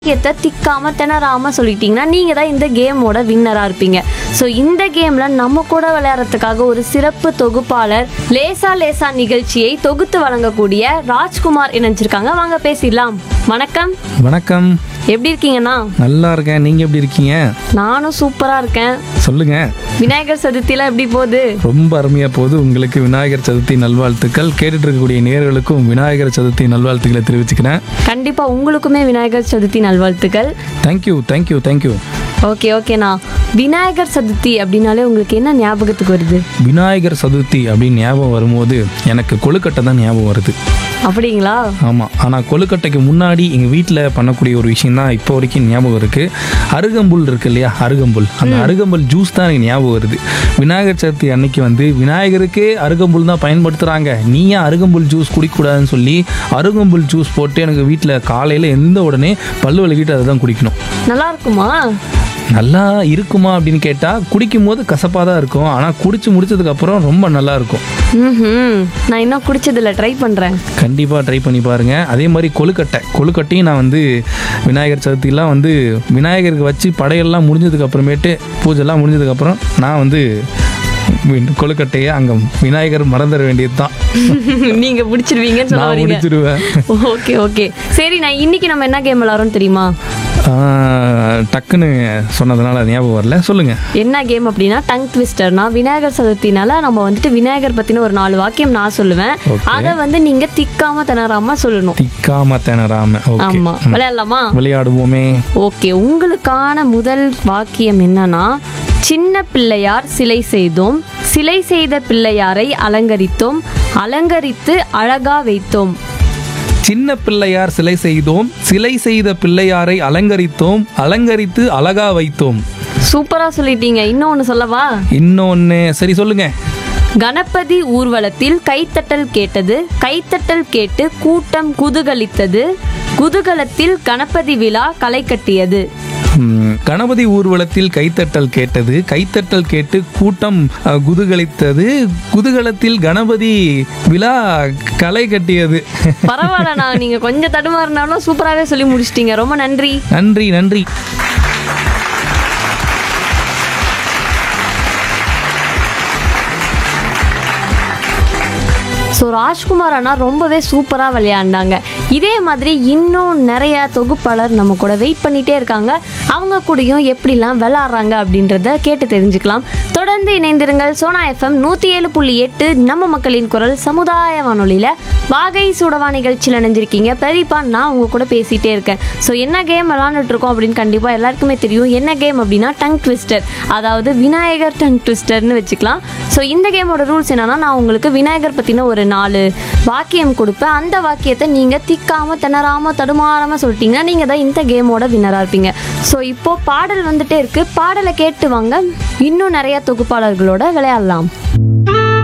வாக்கியத்தை திக்காம திணறாம சொல்லிட்டீங்கன்னா நீங்க தான் இந்த கேமோட வின்னரா இருப்பீங்க ஸோ இந்த கேம்ல நம்ம கூட விளையாடுறதுக்காக ஒரு சிறப்பு தொகுப்பாளர் லேசா லேசா நிகழ்ச்சியை தொகுத்து வழங்கக்கூடிய ராஜ்குமார் இணைஞ்சிருக்காங்க வாங்க பேசிடலாம் வணக்கம் வணக்கம் எப்படி இருக்கீங்கண்ணா நல்லா இருக்கேன் நீங்க எப்படி இருக்கீங்க நானும் சூப்பரா இருக்கேன் சொல்லுங்க விநாயகர் சதுர்த்திலாம் எப்படி போகுது ரொம்ப அருமையா போகுது உங்களுக்கு விநாயகர் சதுர்த்தி நல்வாழ்த்துக்கள் கேட்டுட்டு இருக்கக்கூடிய நேயர்களுக்கும் விநாயகர் சதுர்த்தி நல்வாழ்த்துக்களை தெரிவிச்சுக்கிறேன் கண்டிப்பா உங்களுக்குமே விநாயகர் சதுர்த்தி நல்வாழ்த்துக்கள் தேங்க்யூ தேங்க்யூ தேங்க்யூ ஓகே ஓகேண்ணா விநாயகர் சதுர்த்தி அப்படின்னாலே உங்களுக்கு என்ன ஞாபகத்துக்கு வருது விநாயகர் சதுர்த்தி அப்படின்னு ஞாபகம் வரும்போது எனக்கு கொழுக்கட்டை தான் ஞாபகம் வருது அப்படிங்களா ஆமாம் ஆனால் கொழுக்கட்டைக்கு முன்னாடி எங்கள் வீட்டில் பண்ணக்கூடிய ஒரு விஷயம் தான் இப்போ வரைக்கும் ஞாபகம் இருக்குது அருகம்புல் இருக்கு இல்லையா அருகம்புல் அந்த அருகம்புல் ஜூஸ் தான் எனக்கு ஞாபகம் வருது விநாயகர் சதுர்த்தி அன்னைக்கு வந்து விநாயகருக்கே அருகம்புல் தான் பயன்படுத்துகிறாங்க நீ ஏன் அருகம்புல் ஜூஸ் குடிக்கக்கூடாதுன்னு சொல்லி அருகம்புல் ஜூஸ் போட்டு எனக்கு வீட்டில் காலையில் எந்த உடனே பல்லு விளக்கிட்டு அதை தான் குடிக்கணும் நல்லா இருக்குமா நல்லா இருக்குமா அப்படின்னு கேட்டால் குடிக்கும் போது கசப்பாக தான் இருக்கும் ஆனால் குடிச்சு முடிச்சதுக்கப்புறம் ரொம்ப நல்லா இருக்கும் ம் நான் இன்னும் குடிச்சதில்ல ட்ரை பண்றேன் கண்டிப்பாக ட்ரை பண்ணி பாருங்கள் அதே மாதிரி கொழுக்கட்டை கொழுக்கட்டையும் நான் வந்து விநாயகர் சதுர்த்திலாம் வந்து விநாயகருக்கு வச்சு படையெல்லாம் முடிஞ்சதுக்கு அப்புறமேட்டு பூஜைலாம் முடிஞ்சதுக்கப்புறம் நான் வந்து வி- கொழுக்கட்டையை அங்கே விநாயகர் மறந்துட வேண்டியது தான் நீங்க பிடிச்சிருவீங்கன்னு சொல்ல நான் வரீங்க முடிச்சிருவேன் ஓகே ஓகே சரி நான் இன்னைக்கு நம்ம என்ன கேம் விளாட்றோம் தெரியுமா ஆஹ், டக்குன்னு சொன்னதுனால அது ஞாபகம் வரல சொல்லுங்கள் என்ன கேம் அப்படின்னா டங் ட்விஸ்டர்னா விநாயகர் சதுர்த்தினால நம்ம வந்துட்டு விநாயகர் பத்தின ஒரு நாலு வாக்கியம் நான் சொல்லுவேன் Okay. அதை வந்து நீங்க திக்காம திணறாம சொல்லணும் திக்காம திணறாம ஓகே ஆமா விளையாடலாமா விளையாடுவோமே ஓகே உங்களுக்கான முதல் வாக்கியம் என்னன்னா சின்ன பிள்ளையார் சிலை செய்தோம் சிலை செய்த பிள்ளையாரை அலங்கரித்தோம் அலங்கரித்து அழகா வைத்தோம் சின்ன பிள்ளையார் சிலை செய்தோம் சிலை செய்த பிள்ளையாரை அலங்கரித்தோம் அலங்கரித்து அழகா வைத்தோம் சூப்பரா சொல்லிட்டீங்க இன்னொன்னு சொல்லவா இன்னொன்னு சரி சொல்லுங்க கணபதி ஊர்வலத்தில் கைத்தட்டல் கேட்டது கைத்தட்டல் கேட்டு கூட்டம் குதூகலித்தது குதூகலத்தில் கணபதி விழா களை கட்டியது ம், கணபதி ஊர்வலத்தில் கைத்தட்டல் கேட்டது கைத்தட்டல் கேட்டு கூட்டம் அ, குதூகலித்தது குதூகலத்தில் கணபதி விழா களை கட்டியது பரவாயில்லண்ணா நீங்க கொஞ்சம் தடுமாறினாலும் சூப்பராகவே சொல்லி முடிச்சிட்டீங்க ரொம்ப நன்றி நன்றி நன்றி ஸோ ராஜ்குமார் அண்ணா ரொம்பவே சூப்பராக விளையாண்டாங்க இதே மாதிரி இன்னும் நிறைய தொகுப்பாளர் நம்ம கூட வெயிட் பண்ணிட்டே இருக்காங்க அவங்க கூடயும் எப்படிலாம் விளையாடுறாங்க அப்படின்றத கேட்டு தெரிஞ்சுக்கலாம் தொடர்ந்து இணைந்திருங்கள் சோனா எஃப்எம் நூற்றி ஏழு புள்ளி எட்டு நம்ம மக்களின் குரல் சமுதாய வானொலியில் வாகை சுடவா நிகழ்ச்சியில் இணைஞ்சிருக்கீங்க பெரியப்பா நான் உங்க கூட பேசிட்டே இருக்கேன் ஸோ என்ன கேம் விளாண்டுட்டு இருக்கோம் அப்படின்னு கண்டிப்பாக எல்லாருக்குமே தெரியும் என்ன கேம் அப்படின்னா டங் ட்விஸ்டர் அதாவது விநாயகர் டங் ட்விஸ்டர்னு வச்சுக்கலாம் ஸோ இந்த கேமோட ரூல்ஸ் என்னன்னா நான் உங்களுக்கு விநாயகர் பற்றின ஒரு நாலு வாக்கியம் கொடுப்பேன் அந்த வாக்கியத்தை நீங்கள் திக்காம திணறாம தடுமாறாம சொல்லிட்டீங்கன்னா நீங்கள் தான் இந்த கேமோட வின்னராக இருப்பீங்க ஸோ இப்போ பாடல் வந்துட்டே இருக்கு பாடலை கேட்டு வாங்க இன்னும் நிறைய தொகுப்பாளர்களோட விளையாடலாம்